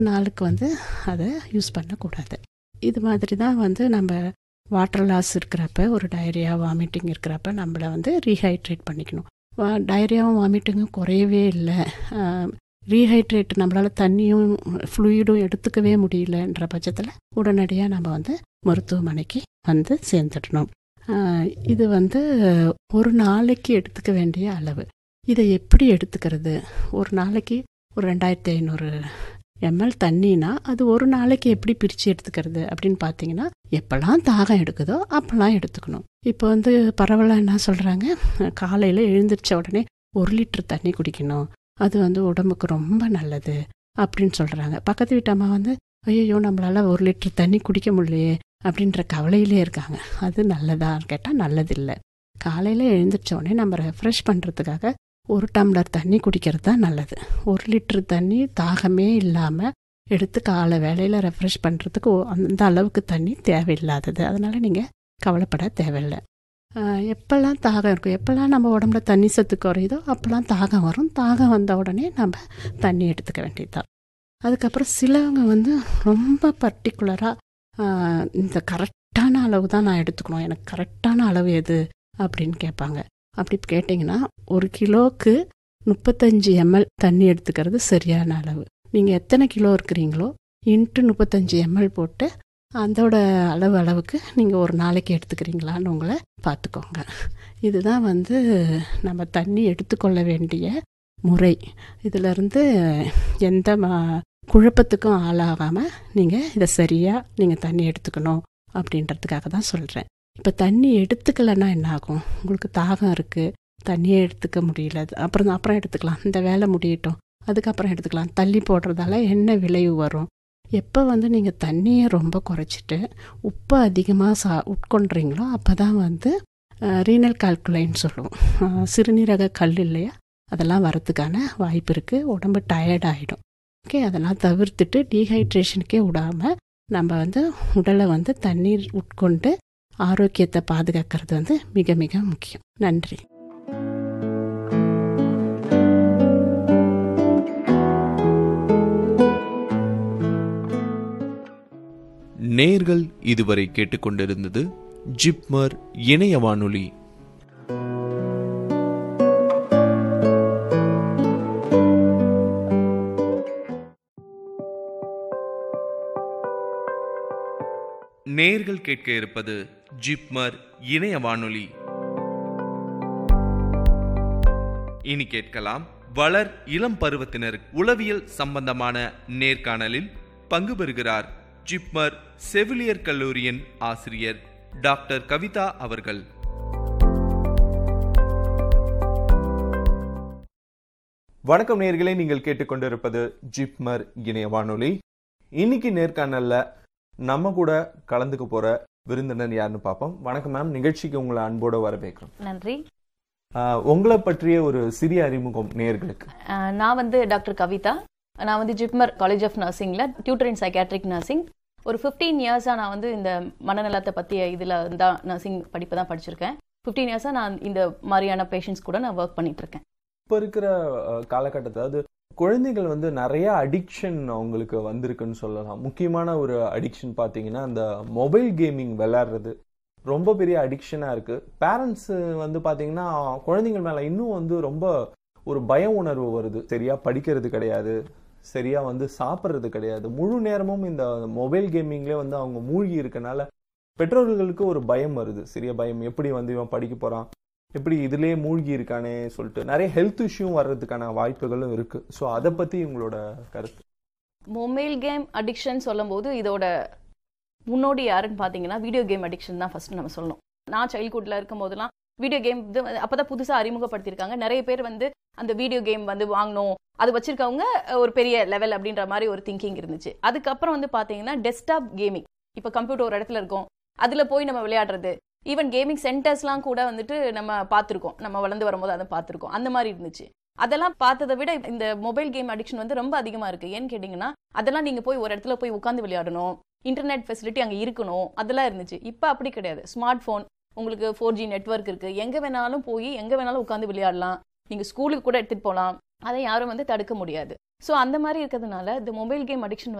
நாளுக்கு வந்து அதை யூஸ் பண்ணக்கூடாது இது மாதிரி தான் வந்து நம்ம வாட்டர் லாஸ் இருக்கிறப்ப ஒரு டயரியா வாமிட்டிங் இருக்கிறப்ப நம்மளை வந்து ரீஹைட்ரேட் பண்ணிக்கணும் வா டயரியாவும் வாமிட்டிங்கும் குறையவே இல்லை ரீஹைட்ரேட் நம்மளால் தண்ணியும் ஃப்ளூயிடும் எடுத்துக்கவே முடியலன்ற பட்சத்தில் உடனடியாக நம்ம வந்து மருத்துவமனைக்கு வந்து சேர்ந்துடணும் ஆஹ் இது வந்து ஒரு நாளைக்கு எடுத்துக்க வேண்டிய அளவு இதை எப்படி எடுத்துக்கிறது ஒரு நாளைக்கு ஒரு ரெண்டாயிரத்தி ஐநூறு எம்எல் தண்ணினா அது ஒரு நாளைக்கு எப்படி பிரித்து எடுத்துக்கிறது அப்படின்னு பார்த்தீங்கன்னா எப்போல்லாம் தாகம் எடுக்குதோ அப்போல்லாம் எடுத்துக்கணும் இப்போ வந்து பரவலாக என்ன சொல்கிறாங்க காலையில் எழுந்திரிச்ச உடனே ஒரு லிட்டர் தண்ணி குடிக்கணும் அது வந்து உடம்புக்கு ரொம்ப நல்லது அப்படின்னு சொல்கிறாங்க பக்கத்து வீட்டு அம்மா வந்து ஐயோ நம்மளால ஒரு லிட்டர் தண்ணி குடிக்க முடியலையே அப்படின்ற கவலையிலே இருக்காங்க அது நல்லதான்னு கேட்டால் நல்லதில்லை காலையில் எழுந்திரிச்ச உடனே நம்ம ரெஃப்ரெஷ் பண்ணுறதுக்காக ஒரு டம்ளர் தண்ணி குடிக்கிறது தான் நல்லது ஒரு லிட்டர் தண்ணி தாகமே இல்லாமல் எடுத்து காலை வேலையில் ரெஃப்ரெஷ் பண்ணுறதுக்கு அந்த அளவுக்கு தண்ணி தேவையில்லாதது அதனால் நீங்கள் கவலைப்பட தேவையில்லை ஆஹ் எப்பெல்லாம் தாகம் இருக்கும் எப்பெல்லாம் நம்ம உடம்புல தண்ணி சத்து குறையுதோ அப்போல்லாம் தாகம் வரும் தாகம் வந்த உடனே நம்ம தண்ணி எடுத்துக்க வேண்டியதுதான் அதுக்கப்புறம் சிலவங்க வந்து ரொம்ப பர்டிகுலராக இந்த கரெக்டான அளவு தான் நான் எடுத்துக்கணும் எனக்கு கரெக்டான அளவு எது அப்படின்னு கேட்பாங்க அப்படி கேட்டிங்கன்னா ஒரு கிலோவுக்கு முப்பத்தஞ்சு எம்எல் தண்ணி எடுத்துக்கிறது சரியான அளவு நீங்கள் எத்தனை கிலோ இருக்கிறீங்களோ இன்ட்டு முப்பத்தஞ்சு எம்எல் போட்டு அதோட அளவு அளவுக்கு நீங்கள் ஒரு நாளைக்கு எடுத்துக்கிறீங்களான்னு உங்களை பார்த்துக்கோங்க இதுதான் வந்து நம்ம தண்ணி எடுத்துக்கொள்ள வேண்டிய முறை இதிலிருந்து எந்த ம- குழப்பத்துக்கும் ஆளாகாமல் நீங்கள் இதை சரியாக நீங்கள் தண்ணி எடுத்துக்கணும் அப்படின்றதுக்காக தான் சொல்கிறேன் இப்போ தண்ணி எடுத்துக்கலைன்னா என்ன ஆகும் உங்களுக்கு தாகம் இருக்குது தண்ணியே எடுத்துக்க முடியல அது அப்புறம் அப்புறம் எடுத்துக்கலாம் இந்த வேலை முடியட்டும் அதுக்கப்புறம் எடுத்துக்கலாம் தள்ளி போடுறதால என்ன விளைவு வரும் எப்போ வந்து நீங்கள் தண்ணியை ரொம்ப குறைச்சிட்டு உப்பு அதிகமாக சா உட்கொள்றீங்களோ அப்போ தான் வந்து ரீனல் கால்குலைன்னு சொல்லுவோம் அஹ், சிறுநீரக கல் இல்லையா அதெல்லாம் வரதுக்கான வாய்ப்பு இருக்குது உடம்பு டயர்ட் ஆகிடும் ஓகே அதெல்லாம் தவிர்த்துட்டு டீஹைட்ரேஷனுக்கே விடாமல் நம்ம வந்து உடலை வந்து தண்ணீர் உட்கொண்டு ஆரோக்கியத்தை பாதுகாக்கிறது வந்து மிக மிக முக்கியம் நன்றி நேர்கள் இதுவரை கேட்டுக்கொண்டிருந்தது ஜிப்மர் இணைய வானொலி நேர்கள் கேட்க இருப்பது ஜிப்மர் இணைய வானொலி இனி கேட்கலாம் வளர் இளம் பருவத்தினர் உளவியல் சம்பந்தமான நேர்காணலில் பங்கு பெறுகிறார் ஜிப்மர் செவிலியர் கல்லூரியின் ஆசிரியர் டாக்டர் கவிதா அவர்கள் வணக்கம் நேர்களே நீங்கள் கேட்டுக்கொண்டிருப்பது ஜிப்மர் இணைய வானொலி இன்னைக்கு நேர்காணல்ல நம்ம கூட கலந்துக்க போற விருந்தினர் யாருன்னு பார்ப்போம் வணக்கம் மேம் நிகழ்ச்சிக்கு உங்களை அன்போட வரவேற்கிறோம் நன்றி ஆஹ் உங்களை பற்றிய ஒரு சிறிய அறிமுகம் நேர்களுக்கு அஹ் நான் வந்து டாக்டர் கவிதா நான் வந்து ஜிப்மர் காலேஜ் ஆஃப் நர்சிங்கில் டியூட்டர் இன் சைக்காட்ரிக் நர்சிங் ஒரு ஃபிஃப்டீன் இயர்ஸாக நான் வந்து இந்த மனநலத்தை பற்றிய இதில் தான் நர்சிங் படிப்பு தான் படிச்சிருக்கேன் ஃபிஃப்டீன் இயர்ஸாக நான் இந்த மாதிரியான பேஷண்ட்ஸ் கூட நான் ஒர்க் பண்ணிட்டு இருக்கேன் இப்ப இருக்கிற அஹ், காலகட்டத்தை அதாவது குழந்தைகள் வந்து நிறைய அடிக்ஷன் அவங்களுக்கு வந்திருக்குன்னு சொல்லலாம் முக்கியமான ஒரு அடிக்ஷன் பார்த்தீங்கன்னா அந்த மொபைல் கேமிங் விளையாடுறது ரொம்ப பெரிய அடிக்ஷனாக இருக்கு பேரண்ட்ஸ் வந்து பார்த்தீங்கன்னா குழந்தைகள் மேலே இன்னும் வந்து ரொம்ப ஒரு பய உணர்வு வருது சரியா படிக்கிறது கிடையாது சரியா வந்து சாப்பிட்றது கிடையாது முழு நேரமும் இந்த மொபைல் கேமிங்லேயே வந்து அவங்க மூழ்கி இருக்கனால பெற்றோர்களுக்கு ஒரு பயம் வருது சரியா பயம் எப்படி வந்து இவன் படிக்க போறான் எப்படி இதுலயே மூழ்கி இருக்கானே சொல்லிட்டு நிறைய ஹெல்த் இஷ்யூ வர்றதுக்கான வாய்ப்புகளும் இருக்கு ஸோ அதை பத்தி உங்களோட கருத்து மொபைல் கேம் அடிக்ஷன் சொல்லும்போது இதோட முன்னோடி யாருன்னு பார்த்தீங்கன்னா வீடியோ கேம் அடிக்ஷன் தான் ஃபர்ஸ்ட் நம்ம சொல்லணும் நான் சைல்ட்ஹுட்டில் இருக்கும் போதெல்லாம் வீடியோ கேம் இது அப்பதான் புதுசாக அறிமுகப்படுத்தியிருக்காங்க நிறைய பேர் வந்து அந்த வீடியோ கேம் வந்து வாங்கணும் அது வச்சிருக்கவங்க ஒரு பெரிய லெவல் அப்படின்ற மாதிரி ஒரு திங்கிங் இருந்துச்சு அதுக்கப்புறம் வந்து பார்த்தீங்கன்னா டெஸ்க்டாப் கேமிங் இப்போ கம்ப்யூட்டர் ஒரு இடத்துல இருக்கும் அதில் போய் நம்ம விளையாடுறது ஈவன் கேமிங் சென்டர்ஸ்லாம் கூட வந்துட்டு நம்ம பார்த்துருக்கோம் நம்ம வளர்ந்து வரும்போது அதை பார்த்துருக்கோம் அந்த மாதிரி இருந்துச்சு அதெல்லாம் பார்த்ததை விட இந்த மொபைல் கேம் அடிக்ஷன் வந்து ரொம்ப அதிகமா இருக்கு ஏன்னு கேட்டிங்கன்னா அதெல்லாம் நீங்க போய் ஒரு இடத்துல போய் உட்காந்து விளையாடணும் இன்டர்நெட் ஃபெசிலிட்டி அங்க இருக்கணும் அதெல்லாம் இருந்துச்சு இப்போ அப்படி கிடையாது ஸ்மார்ட் ஃபோன் உங்களுக்கு ஃபோர் ஜி நெட்ஒர்க் இருக்கு எங்க வேணாலும் போய் எங்க வேணாலும் உட்காந்து விளையாடலாம் நீங்கள் ஸ்கூலுக்கு கூட எடுத்துகிட்டு போகலாம் அதை யாரும் வந்து தடுக்க முடியாது ஸோ அந்த மாதிரி இருக்கிறதுனால இந்த மொபைல் கேம் அடிக்ஷன்